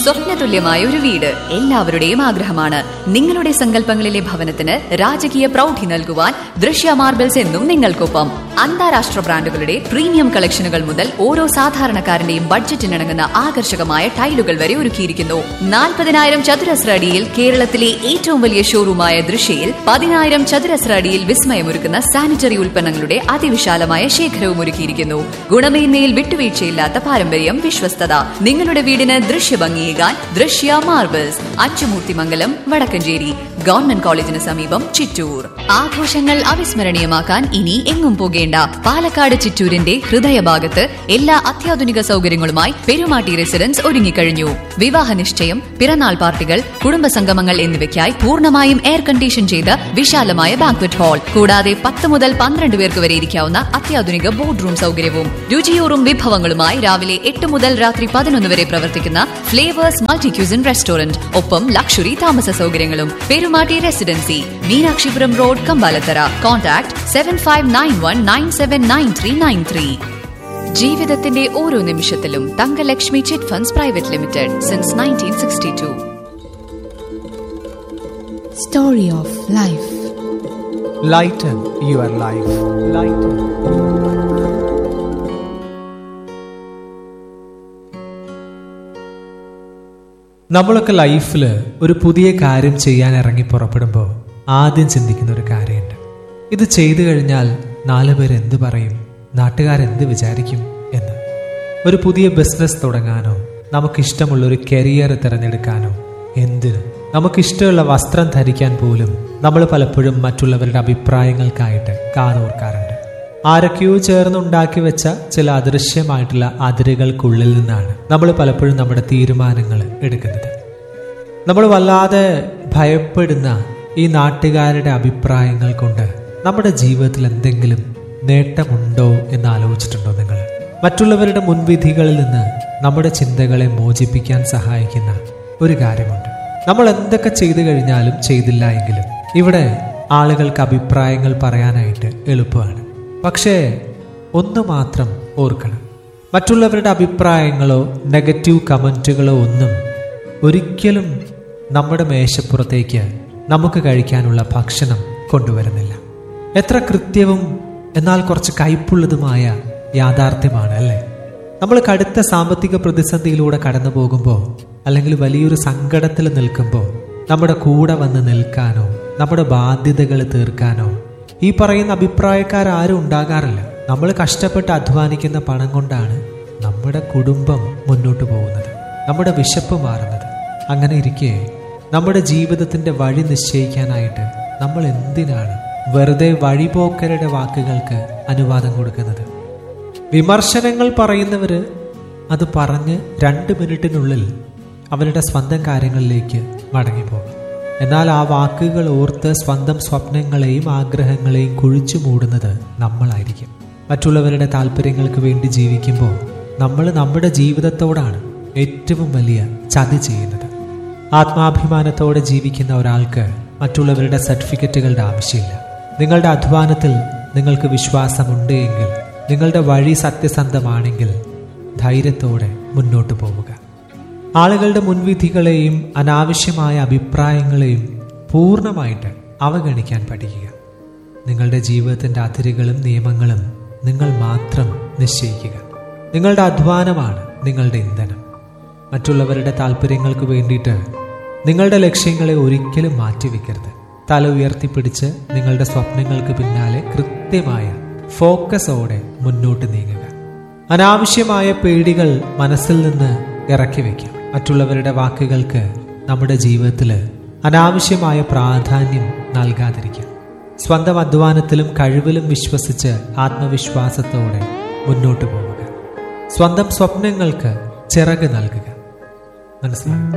സ്വപ്നതുല്യമായ ഒരു വീട് എല്ലാവരുടെയും ആഗ്രഹമാണ് നിങ്ങളുടെ സങ്കല്പങ്ങളിലെ ഭവനത്തിന് രാജകീയ പ്രൗഢി നൽകുവാൻ ദൃശ്യ മാർബിൾസ് എന്നും നിങ്ങൾക്കൊപ്പം അന്താരാഷ്ട്ര ബ്രാൻഡുകളുടെ പ്രീമിയം കളക്ഷനുകൾ മുതൽ ഓരോ സാധാരണക്കാരന്റെയും ബഡ്ജറ്റിനിണങ്ങുന്ന ആകർഷകമായ ടൈലുകൾ വരെ ഒരുക്കിയിരിക്കുന്നു നാൽപ്പതിനായിരം ചതുരശ്ര അടിയിൽ കേരളത്തിലെ ഏറ്റവും വലിയ ഷോറൂമായ ദൃശ്യയിൽ പതിനായിരം ചതുരശ്ര അടിയിൽ വിസ്മയമൊരുക്കുന്ന സാനിറ്ററി ഉൽപ്പന്നങ്ങളുടെ അതിവിശാലമായ ശേഖരവും ഒരുക്കിയിരിക്കുന്നു ഗുണമേന്മയിൽ വിട്ടുവീഴ്ചയില്ലാത്ത പാരമ്പര്യം വിശ്വസ്തത നിങ്ങളുടെ വീടിന് ദൃശ്യഭംഗിയേകാൻ ദൃശ്യ മാർബിൾസ് അച്ചുമൂർത്തിമംഗലം വടക്കഞ്ചേരി ഗവൺമെന്റ് കോളേജിന് സമീപം ചിറ്റൂർ ആഘോഷങ്ങൾ അവിസ്മരണീയമാക്കാൻ ഇനി എങ്ങും പോകേണ്ട പാലക്കാട് ചിറ്റൂരിന്റെ ഹൃദയഭാഗത്ത് എല്ലാ അത്യാധുനിക സൗകര്യങ്ങളുമായി പെരുമാട്ടി റെസിഡൻസ് ഒരുങ്ങിക്കഴിഞ്ഞു വിവാഹ നിശ്ചയം പിറന്നാൾ പാർട്ടികൾ കുടുംബസംഗമങ്ങൾ എന്നിവയ്ക്കായി പൂർണ്ണമായും എയർ കണ്ടീഷൻ ചെയ്ത വിശാലമായ ബാങ്ക്വറ്റ് ഹാൾ കൂടാതെ പത്ത് മുതൽ പന്ത്രണ്ട് പേർക്ക് വരെ ഇരിക്കാവുന്ന അത്യാധുനിക ബോർഡ് റൂം സൗകര്യവും രുചിയൂറും വിഭവങ്ങളുമായി രാവിലെ എട്ട് മുതൽ രാത്രി പതിനൊന്ന് വരെ പ്രവർത്തിക്കുന്ന ഫ്ലേവേഴ്സ് മൾട്ടി ക്യൂസിൻ റെസ്റ്റോറന്റ് ഒപ്പം ലക്ഷറി താമസ സൗകര്യങ്ങളും Perumatty residency Meenakshipuram road Kambalathara contact seven five nine one nine seven nine three nine three ജീവിതത്തിന്റെ ഓരോ നിമിഷത്തിലും Thankalakshmi chit funds private limited since nineteen sixty two Story of Life. Lighten your life. Lighten. നമ്മളൊക്കെ ലൈഫിൽ ഒരു പുതിയ കാര്യം ചെയ്യാൻ ഇറങ്ങി പുറപ്പെടുമ്പോൾ ആദ്യം ചിന്തിക്കുന്ന ഒരു കാര്യമുണ്ട് ഇത് ചെയ്തു കഴിഞ്ഞാൽ നാല് പേർ എന്ത് പറയും നാട്ടുകാരെന്ത് വിചാരിക്കും എന്ന് ഒരു പുതിയ ബിസിനസ് തുടങ്ങാനോ നമുക്കിഷ്ടമുള്ള ഒരു കരിയർ തിരഞ്ഞെടുക്കാനോ എന്തിന് നമുക്കിഷ്ടമുള്ള വസ്ത്രം ധരിക്കാൻ പോലും നമ്മൾ പലപ്പോഴും മറ്റുള്ളവരുടെ അഭിപ്രായങ്ങൾക്കായിട്ട് കാതോർക്കാറുണ്ട് ആരൊക്കെയോ ചേർന്ന് ഉണ്ടാക്കി വെച്ച ചില അദൃശ്യമായിട്ടുള്ള അതിരുകൾക്കുള്ളിൽ നിന്നാണ് നമ്മൾ പലപ്പോഴും നമ്മുടെ തീരുമാനങ്ങൾ എടുക്കുന്നത് നമ്മൾ വല്ലാതെ ഭയപ്പെടുന്ന ഈ നാട്ടുകാരുടെ അഭിപ്രായങ്ങൾ കൊണ്ട് നമ്മുടെ ജീവിതത്തിൽ എന്തെങ്കിലും നേട്ടമുണ്ടോ എന്ന് ആലോചിച്ചിട്ടുണ്ടോ നിങ്ങൾ മറ്റുള്ളവരുടെ മുൻവിധികളിൽ നിന്ന് നമ്മുടെ ചിന്തകളെ മോചിപ്പിക്കാൻ സഹായിക്കുന്ന ഒരു കാര്യമുണ്ട് നമ്മൾ എന്തൊക്കെ ചെയ്തു കഴിഞ്ഞാലും ചെയ്തില്ല എങ്കിലും ഇവിടെ ആളുകൾക്ക് അഭിപ്രായങ്ങൾ പറയാനായിട്ട് എളുപ്പമാണ് പക്ഷേ ഒന്ന് മാത്രം ഓർക്കണം മറ്റുള്ളവരുടെ അഭിപ്രായങ്ങളോ നെഗറ്റീവ് കമൻറ്റുകളോ ഒന്നും ഒരിക്കലും നമ്മുടെ മേശപ്പുറത്തേക്ക് നമുക്ക് കഴിക്കാനുള്ള ഭക്ഷണം കൊണ്ടുവരുന്നില്ല എത്ര കൃത്യവും എന്നാൽ കുറച്ച് കയ്പുള്ളതുമായ യാഥാർത്ഥ്യമാണ് അല്ലേ നമ്മൾ കടുത്ത സാമ്പത്തിക പ്രതിസന്ധിയിലൂടെ കടന്നു പോകുമ്പോൾ അല്ലെങ്കിൽ വലിയൊരു സങ്കടത്തിൽ നിൽക്കുമ്പോൾ നമ്മുടെ കൂടെ വന്ന് നിൽക്കാനോ നമ്മുടെ ബാധ്യതകൾ തീർക്കാനോ ഈ പറയുന്ന അഭിപ്രായക്കാരും ഉണ്ടാകാറില്ല നമ്മൾ കഷ്ടപ്പെട്ട് അധ്വാനിക്കുന്ന പണം കൊണ്ടാണ് നമ്മുടെ കുടുംബം മുന്നോട്ട് പോകുന്നത് നമ്മുടെ വിശപ്പ് മാറുന്നത് അങ്ങനെ ഇരിക്കെ നമ്മുടെ ജീവിതത്തിന്റെ വഴി നിശ്ചയിക്കാനായിട്ട് നമ്മൾ എന്തിനാണ് വെറുതെ വഴിപോക്കരുടെ വാക്കുകൾക്ക് അനുവാദം കൊടുക്കുന്നത് വിമർശനങ്ങൾ പറയുന്നവര് അത് പറഞ്ഞ് രണ്ട് മിനിറ്റിനുള്ളിൽ അവരുടെ സ്വന്തം കാര്യങ്ങളിലേക്ക് മടങ്ങിപ്പോകും എന്നാൽ ആ വാക്കുകൾ ഓർത്ത് സ്വന്തം സ്വപ്നങ്ങളെയും ആഗ്രഹങ്ങളെയും കുഴിച്ചു മൂടുന്നത് നമ്മളായിരിക്കും മറ്റുള്ളവരുടെ താല്പര്യങ്ങൾക്ക് വേണ്ടി ജീവിക്കുമ്പോൾ നമ്മൾ നമ്മുടെ ജീവിതത്തോടാണ് ഏറ്റവും വലിയ ചതി ചെയ്യുന്നത് ആത്മാഭിമാനത്തോടെ ജീവിക്കുന്ന ഒരാൾക്ക് മറ്റുള്ളവരുടെ സർട്ടിഫിക്കറ്റുകളുടെ ആവശ്യമില്ല നിങ്ങളുടെ അധ്വാനത്തിൽ നിങ്ങൾക്ക് വിശ്വാസമുണ്ട് എങ്കിൽ നിങ്ങളുടെ വഴി സത്യസന്ധമാണെങ്കിൽ ധൈര്യത്തോടെ മുന്നോട്ട് പോവുക ആളുകളുടെ മുൻവിധികളെയും അനാവശ്യമായ അഭിപ്രായങ്ങളെയും പൂർണ്ണമായിട്ട് അവഗണിക്കാൻ പഠിക്കുക നിങ്ങളുടെ ജീവിതത്തിന്റെ അതിരുകളും നിയമങ്ങളും നിങ്ങൾ മാത്രം നിശ്ചയിക്കുക നിങ്ങളുടെ അധ്വാനമാണ് നിങ്ങളുടെ ഇന്ധനം മറ്റുള്ളവരുടെ താല്പര്യങ്ങൾക്ക് വേണ്ടിയിട്ട് നിങ്ങളുടെ ലക്ഷ്യങ്ങളെ ഒരിക്കലും മാറ്റിവെക്കരുത് തല ഉയർത്തിപ്പിടിച്ച് നിങ്ങളുടെ സ്വപ്നങ്ങൾക്ക് പിന്നാലെ കൃത്യമായ ഫോക്കസോടെ മുന്നോട്ട് നീങ്ങുക അനാവശ്യമായ പേടികൾ മനസ്സിൽ നിന്ന് ഇറക്കി വയ്ക്കാം മറ്റുള്ളവരുടെ വാക്കുകൾക്ക് നമ്മുടെ ജീവിതത്തിൽ അനാവശ്യമായ പ്രാധാന്യം നൽകാതിരിക്കാം സ്വന്തം അധ്വാനത്തിലും കഴിവിലും വിശ്വസിച്ച് ആത്മവിശ്വാസത്തോടെ മുന്നോട്ട് പോവുക സ്വന്തം സ്വപ്നങ്ങൾക്ക് ചിറക് നൽകുക മനസ്സിലായി